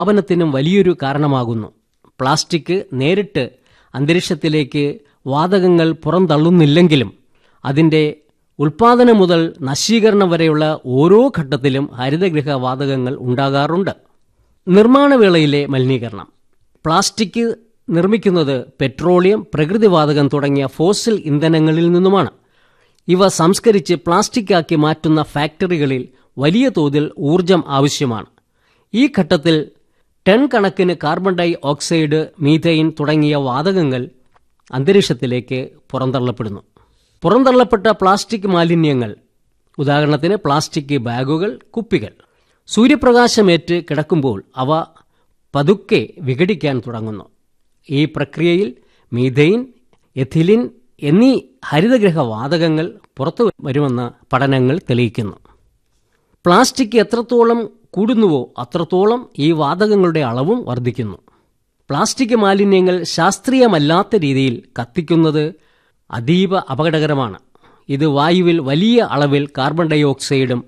താപനത്തിനും വലിയൊരു കാരണമാകുന്നു പ്ലാസ്റ്റിക് നേരിട്ട് അന്തരീക്ഷത്തിലേക്ക് വാതകങ്ങൾ പുറന്തള്ളുന്നില്ലെങ്കിലും അതിൻ്റെ ഉൽപാദനം മുതൽ നശീകരണം വരെയുള്ള ഓരോ ഘട്ടത്തിലും ഹരിതഗൃഹ വാതകങ്ങൾ ഉണ്ടാകാറുണ്ട് നിർമ്മാണവേളയിലെ മലിനീകരണം പ്ലാസ്റ്റിക് നിർമ്മിക്കുന്നത് പെട്രോളിയം പ്രകൃതിവാതകം തുടങ്ങിയ ഫോസിൽ ഇന്ധനങ്ങളിൽ നിന്നുമാണ് ഇവ സംസ്കരിച്ച് പ്ലാസ്റ്റിക്കാക്കി മാറ്റുന്ന ഫാക്ടറികളിൽ വലിയ തോതിൽ ഊർജം ആവശ്യമാണ് ഈ ഘട്ടത്തിൽ ടൺ കണക്കിന് കാർബൺ ഡൈ ഓക്സൈഡ് മീഥൈൻ തുടങ്ങിയ വാതകങ്ങൾ അന്തരീക്ഷത്തിലേക്ക് പുറന്തള്ളപ്പെടുന്നു പുറന്തള്ളപ്പെട്ട പ്ലാസ്റ്റിക് മാലിന്യങ്ങൾ ഉദാഹരണത്തിന് പ്ലാസ്റ്റിക് ബാഗുകൾ കുപ്പികൾ സൂര്യപ്രകാശമേറ്റ് കിടക്കുമ്പോൾ അവ പതുക്കെ വിഘടിക്കാൻ തുടങ്ങുന്നു ഈ പ്രക്രിയയിൽ മീഥൈൻ എഥിലിൻ എന്നീ ഹരിതഗ്രഹ വാതകങ്ങൾ പുറത്തു വരുമെന്ന് പഠനങ്ങൾ തെളിയിക്കുന്നു പ്ലാസ്റ്റിക് എത്രത്തോളം കൂടുന്നുവോ അത്രത്തോളം ഈ വാതകങ്ങളുടെ അളവും വർദ്ധിക്കുന്നു പ്ലാസ്റ്റിക് മാലിന്യങ്ങൾ ശാസ്ത്രീയമല്ലാത്ത രീതിയിൽ കത്തിക്കുന്നത് അതീവ അപകടകരമാണ് ഇത് വായുവിൽ വലിയ അളവിൽ കാർബൺ ഡൈ ഓക്സൈഡും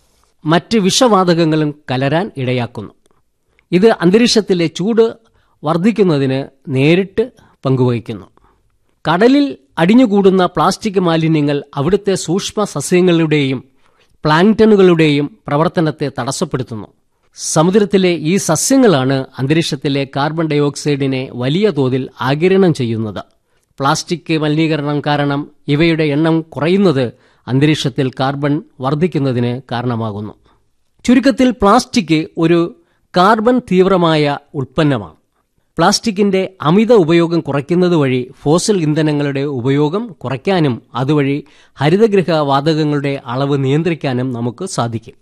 മറ്റ് വിഷവാതകങ്ങളും കലരാൻ ഇടയാക്കുന്നു ഇത് അന്തരീക്ഷത്തിലെ ചൂട് വർദ്ധിക്കുന്നതിന് നേരിട്ട് പങ്കുവഹിക്കുന്നു കടലിൽ അടിഞ്ഞുകൂടുന്ന പ്ലാസ്റ്റിക് മാലിന്യങ്ങൾ അവിടുത്തെ സൂക്ഷ്മ സസ്യങ്ങളുടെയും പ്ലാങ്ടനുകളുടെയും പ്രവർത്തനത്തെ തടസ്സപ്പെടുത്തുന്നു സമുദ്രത്തിലെ ഈ സസ്യങ്ങളാണ് അന്തരീക്ഷത്തിലെ കാർബൺ ഡൈ ഓക്സൈഡിനെ വലിയ തോതിൽ ആഗിരണം ചെയ്യുന്നത് പ്ലാസ്റ്റിക് മലിനീകരണം കാരണം ഇവയുടെ എണ്ണം കുറയുന്നത് അന്തരീക്ഷത്തിൽ കാർബൺ വർദ്ധിക്കുന്നതിന് കാരണമാകുന്നു ചുരുക്കത്തിൽ പ്ലാസ്റ്റിക് ഒരു കാർബൺ തീവ്രമായ ഉൽപ്പന്നമാണ് പ്ലാസ്റ്റിക്കിന്റെ അമിത ഉപയോഗം കുറയ്ക്കുന്നത് വഴി ഫോസിൽ ഇന്ധനങ്ങളുടെ ഉപയോഗം കുറയ്ക്കാനും അതുവഴി ഹരിതഗൃഹ വാതകങ്ങളുടെ അളവ് നിയന്ത്രിക്കാനും നമുക്ക് സാധിക്കും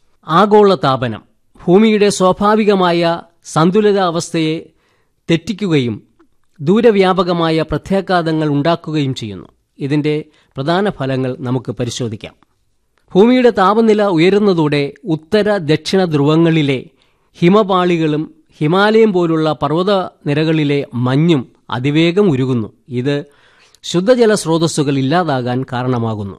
ആഗോള താപനം ഭൂമിയുടെ സ്വാഭാവികമായ സന്തുലിതാവസ്ഥയെ തെറ്റിക്കുകയും ദൂരവ്യാപകമായ പ്രത്യാഘാതങ്ങൾ ഉണ്ടാക്കുകയും ചെയ്യുന്നു ഇതിന്റെ പ്രധാന ഫലങ്ങൾ നമുക്ക് പരിശോധിക്കാം ഭൂമിയുടെ താപനില ഉയരുന്നതോടെ ഉത്തര ദക്ഷിണ ധ്രുവങ്ങളിലെ ഹിമപാളികളും ഹിമാലയം പോലുള്ള പർവ്വത നിരകളിലെ മഞ്ഞും അതിവേഗം ഉരുകുന്നു ഇത് ശുദ്ധജല സ്രോതസ്സുകൾ ഇല്ലാതാകാൻ കാരണമാകുന്നു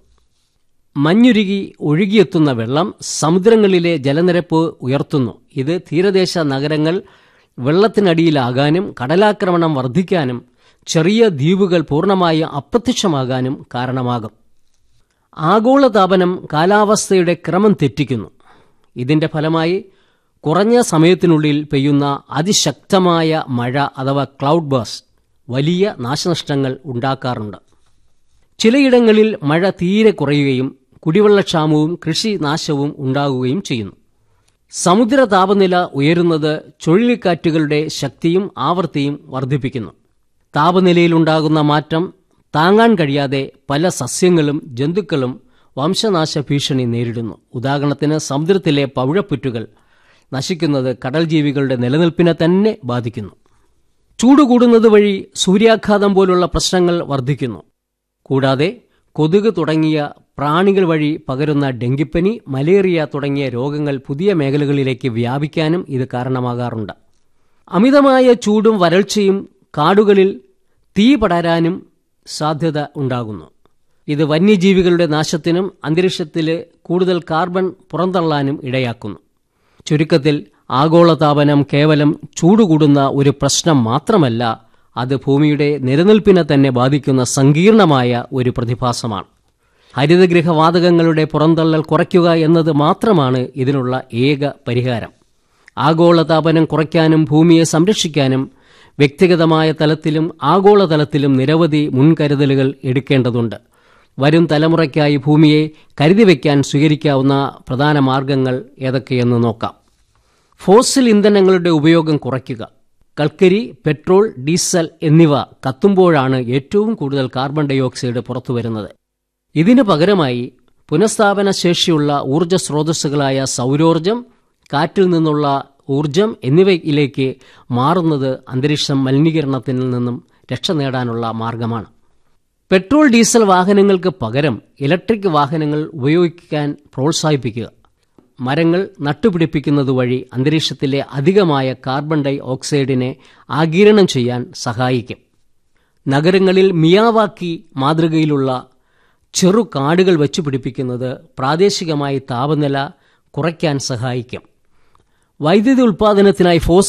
മഞ്ഞുരുകി ഒഴുകിയെത്തുന്ന വെള്ളം സമുദ്രങ്ങളിലെ ജലനിരപ്പ് ഉയർത്തുന്നു ഇത് തീരദേശ നഗരങ്ങൾ വെള്ളത്തിനടിയിലാകാനും കടലാക്രമണം വർദ്ധിക്കാനും ചെറിയ ദ്വീപുകൾ പൂർണ്ണമായി അപ്രത്യക്ഷമാകാനും കാരണമാകും ആഗോളതാപനം കാലാവസ്ഥയുടെ ക്രമം തെറ്റിക്കുന്നു ഇതിന്റെ ഫലമായി കുറഞ്ഞ സമയത്തിനുള്ളിൽ പെയ്യുന്ന അതിശക്തമായ മഴ അഥവാ ക്ലൗഡ് ബേഴ്സ് വലിയ നാശനഷ്ടങ്ങൾ ഉണ്ടാക്കാറുണ്ട് ചിലയിടങ്ങളിൽ മഴ തീരെ കുറയുകയും കുടിവെള്ളക്ഷാമവും കൃഷിനാശവും ഉണ്ടാകുകയും ചെയ്യുന്നു സമുദ്ര താപനില ഉയരുന്നത് ചുഴലിക്കാറ്റുകളുടെ ശക്തിയും ആവൃത്തിയും വർദ്ധിപ്പിക്കുന്നു താപനിലയിലുണ്ടാകുന്ന മാറ്റം താങ്ങാൻ കഴിയാതെ പല സസ്യങ്ങളും ജന്തുക്കളും വംശനാശ ഭീഷണി നേരിടുന്നു ഉദാഹരണത്തിന് സമുദ്രത്തിലെ പവിഴപ്പുറ്റുകൾ നശിക്കുന്നത് കടൽ ജീവികളുടെ നിലനിൽപ്പിനെ തന്നെ ബാധിക്കുന്നു ചൂട് കൂടുന്നത് വഴി സൂര്യാഘാതം പോലുള്ള പ്രശ്നങ്ങൾ വർദ്ധിക്കുന്നു കൂടാതെ കൊതുക് തുടങ്ങിയ പ്രാണികൾ വഴി പകരുന്ന ഡെങ്കിപ്പനി മലേറിയ തുടങ്ങിയ രോഗങ്ങൾ പുതിയ മേഖലകളിലേക്ക് വ്യാപിക്കാനും ഇത് കാരണമാകാറുണ്ട് അമിതമായ ചൂടും വരൾച്ചയും കാടുകളിൽ തീ പടരാനും സാധ്യത ഉണ്ടാകുന്നു ഇത് വന്യജീവികളുടെ നാശത്തിനും അന്തരീക്ഷത്തിലെ കൂടുതൽ കാർബൺ പുറന്തള്ളാനും ഇടയാക്കുന്നു ചുരുക്കത്തിൽ ആഗോളതാപനം കേവലം ചൂടുകൂടുന്ന ഒരു പ്രശ്നം മാത്രമല്ല അത് ഭൂമിയുടെ നിലനിൽപ്പിനെ തന്നെ ബാധിക്കുന്ന സങ്കീർണമായ ഒരു പ്രതിഭാസമാണ് ഹരിതഗൃഹവാതകങ്ങളുടെ പുറന്തള്ളൽ കുറയ്ക്കുക എന്നത് മാത്രമാണ് ഇതിനുള്ള ഏക പരിഹാരം ആഗോളതാപനം കുറയ്ക്കാനും ഭൂമിയെ സംരക്ഷിക്കാനും വ്യക്തിഗതമായ തലത്തിലും ആഗോളതലത്തിലും നിരവധി മുൻകരുതലുകൾ എടുക്കേണ്ടതുണ്ട് വരും തലമുറയ്ക്കായി ഭൂമിയെ കരുതി വയ്ക്കാൻ സ്വീകരിക്കാവുന്ന പ്രധാന മാർഗങ്ങൾ ഏതൊക്കെയെന്ന് നോക്കാം ഫോസിൽ ഇന്ധനങ്ങളുടെ ഉപയോഗം കുറയ്ക്കുക കൽക്കരി പെട്രോൾ ഡീസൽ എന്നിവ കത്തുമ്പോഴാണ് ഏറ്റവും കൂടുതൽ കാർബൺ ഡൈ ഓക്സൈഡ് പുറത്തുവരുന്നത് ഇതിനു പകരമായി പുനഃസ്ഥാപന ശേഷിയുള്ള ഊർജ്ജ സ്രോതസ്സുകളായ സൗരോർജം കാറ്റിൽ നിന്നുള്ള ഊർജം എന്നിവയിലേക്ക് മാറുന്നത് അന്തരീക്ഷം മലിനീകരണത്തിൽ നിന്നും രക്ഷ നേടാനുള്ള മാർഗമാണ് പെട്രോൾ ഡീസൽ വാഹനങ്ങൾക്ക് പകരം ഇലക്ട്രിക് വാഹനങ്ങൾ ഉപയോഗിക്കാൻ പ്രോത്സാഹിപ്പിക്കുക മരങ്ങൾ നട്ടുപിടിപ്പിക്കുന്നത് വഴി അന്തരീക്ഷത്തിലെ അധികമായ കാർബൺ ഡൈ ഓക്സൈഡിനെ ആഗിരണം ചെയ്യാൻ സഹായിക്കും നഗരങ്ങളിൽ മിയാവാക്കി മാതൃകയിലുള്ള ചെറു കാടുകൾ വെച്ചു പിടിപ്പിക്കുന്നത് പ്രാദേശികമായി താപനില കുറയ്ക്കാൻ സഹായിക്കും വൈദ്യുതി ഉൽപാദനത്തിനായി